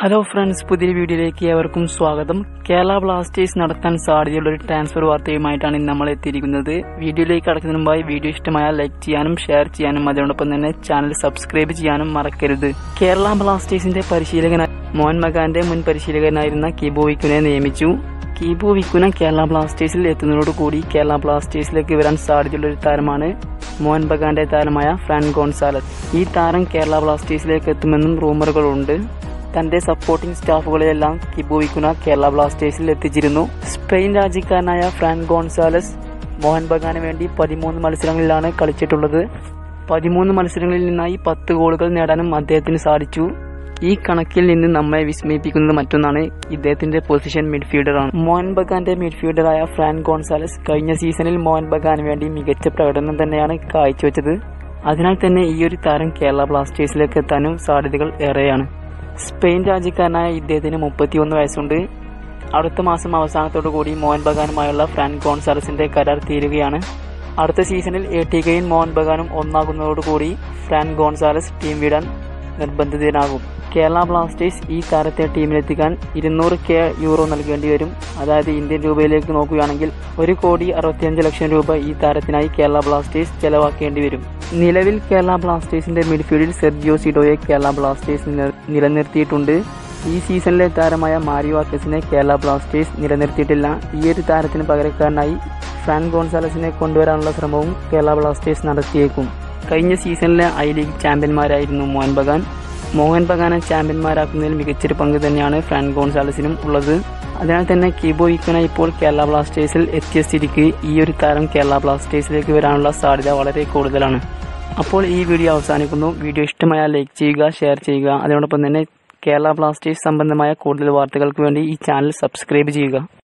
hello friends പുതിയ വീഡിയോയിലേക്ക് ഏവർക്കും സ്വാഗതം കേരള ബ്ലാസ്റ്റേഴ്സ് നടത്താൻ സാധ്യതയുള്ള ഒരു ട്രാൻസ്ഫർ വാർത്തയുമായിട്ടാണ് ഇന്ന് നമ്മൾ എത്തിയിരിക്കുന്നത് വീഡിയോയിലേക്ക് കടക്കുന്നതിന് മുമ്പായി വീഡിയോ ഇഷ്ടമായാൽ ലൈക്ക് ചെയ്യാനും ഷെയർ ചെയ്യാനും അതോടൊപ്പം തന്നെ ചാനൽ സബ്സ്ക്രൈബ് ചെയ്യാനും മറക്കരുത് കേരള ബ്ലാസ്റ്റേഴ്സിന്റെ പരിശീലകനായ മോഹൻ മഗാന്റെ മുൻ പരിശീലകനായിരുന്ന കിബോ വിക്കുനെ നിയമിച്ചു കീബോ വിക്കുന കേരള ബ്ലാസ്റ്റേഴ്സിൽ എത്തുന്നതോടുകൂടി കേരള ബ്ലാസ്റ്റേഴ്സിലേക്ക് വരാൻ സാധ്യതയുള്ള ഒരു താരമാണ് മോഹൻ ബഗാന്റെ താരമായ ഫ്രാൻ ഗോൺസാലസ് ഈ താരം കേരള ബ്ലാസ്റ്റേഴ്സിലേക്ക് എത്തുമെന്നും റൂമറുകളുണ്ട് തന്റെ സപ്പോർട്ടിംഗ് സ്റ്റാഫുകളെയെല്ലാം കിബോ വിക്കുന കേരള ബ്ലാസ്റ്റേഴ്സിൽ എത്തിച്ചിരുന്നു സ്പെയിൻ രാജ്യക്കാരനായ ഫ്രാൻ ഗോൺസാലസ് മോഹൻ ബഗാന് വേണ്ടി പതിമൂന്ന് മത്സരങ്ങളിലാണ് കളിച്ചിട്ടുള്ളത് പതിമൂന്ന് മത്സരങ്ങളിൽ നിന്നായി പത്ത് ഗോളുകൾ നേടാനും അദ്ദേഹത്തിന് സാധിച്ചു ഈ കണക്കിൽ നിന്ന് നമ്മെ വിസ്മയിപ്പിക്കുന്നത് മറ്റൊന്നാണ് ഇദ്ദേഹത്തിന്റെ പൊസിഷൻ മിഡ്ഫീൽഡറാണ് മോഹൻ ബഗാന്റെ മിഡ്ഫീൽഡറായ ഫ്രാൻ ഗോൺസാലസ് കഴിഞ്ഞ സീസണിൽ മോഹൻ ബഗാന് വേണ്ടി മികച്ച പ്രകടനം തന്നെയാണ് കാഴ്ചവെച്ചത് അതിനാൽ തന്നെ ഈ ഒരു താരം കേരള ബ്ലാസ്റ്റേഴ്സിലേക്ക് എത്താനും സാധ്യതകൾ ഏറെയാണ് സ്പെയിൻ രാജ്യക്കാരനായ ഇദ്ദേഹത്തിന് മുപ്പത്തിയൊന്ന് വയസ്സുണ്ട് അടുത്ത മാസം അവസാനത്തോടു കൂടി മോഹൻ ബഗാനുമായുള്ള ഫ്രാൻ ഗോൺസാലസിന്റെ കരാർ തീരുകയാണ് അടുത്ത സീസണിൽ എ ടി കെയും മോഹൻ ബഗാനും ഒന്നാകുന്നതോടുകൂടി ഫ്രാൻ ഗോൺസാലസ് ടീം വിടാൻ നിർബന്ധിതനാകും കേരള ബ്ലാസ്റ്റേഴ്സ് ഈ താരത്തെ ടീമിലെത്തിക്കാൻ ഇരുന്നൂറ് കെ യൂറോ നൽകേണ്ടി വരും അതായത് ഇന്ത്യൻ രൂപയിലേക്ക് നോക്കുകയാണെങ്കിൽ ഒരു കോടി അറുപത്തിയഞ്ച് ലക്ഷം രൂപ ഈ താരത്തിനായി കേരള ബ്ലാസ്റ്റേഴ്സ് ചെലവാക്കേണ്ടി വരും നിലവിൽ കേരള ബ്ലാസ്റ്റേഴ്സിന്റെ മിഡ്ഫീൽഡിൽ സെർജിയോ സിഡോയെ കേരള ബ്ലാസ്റ്റേഴ്സ് നില- നിലനിർത്തിയിട്ടുണ്ട് ഈ സീസണിലെ താരമായ മാരിയോ ആക്കസിനെ കേരള ബ്ലാസ്റ്റേഴ്സ് നിലനിർത്തിയിട്ടില്ല ഈ ഒരു താരത്തിന് പകരക്കാരനായി ഫ്രാൻ ഗോൺസാലസിനെ കൊണ്ടുവരാനുള്ള ശ്രമവും കേരള ബ്ലാസ്റ്റേഴ്സ് നടത്തിയേക്കും കഴിഞ്ഞ സീസണിലെ ഐ ലീഗ് ചാമ്പ്യന്മാരായിരുന്നു മോഹൻ ബഗാൻ മോഹൻ ബഗാനെ ചാമ്പ്യന്മാരാക്കുന്നതിൽ മികച്ചൊരു പങ്ക് തന്നെയാണ് ഫ്രാൻ ഗോൺസാലസിനും ഉള്ളത് അതിനാൽ തന്നെ കീബോ ഇക്കന ഇപ്പോൾ കേരള ബ്ലാസ്റ്റേഴ്സിൽ എത്തിയ സ്ഥിതിക്ക് ഈ ഒരു താരം കേരള ബ്ലാസ്റ്റേഴ്സിലേക്ക് വരാനുള്ള സാധ്യത വളരെ കൂടുതലാണ് അപ്പോൾ ഈ വീഡിയോ അവസാനിക്കുന്നു വീഡിയോ ഇഷ്ടമായാൽ ലൈക്ക് ചെയ്യുക ഷെയർ ചെയ്യുക അതോടൊപ്പം തന്നെ കേരള ബ്ലാസ്റ്റേഴ്സ് സംബന്ധമായ കൂടുതൽ വാർത്തകൾക്ക് വേണ്ടി ഈ ചാനൽ സബ്സ്ക്രൈബ് ചെയ്യുക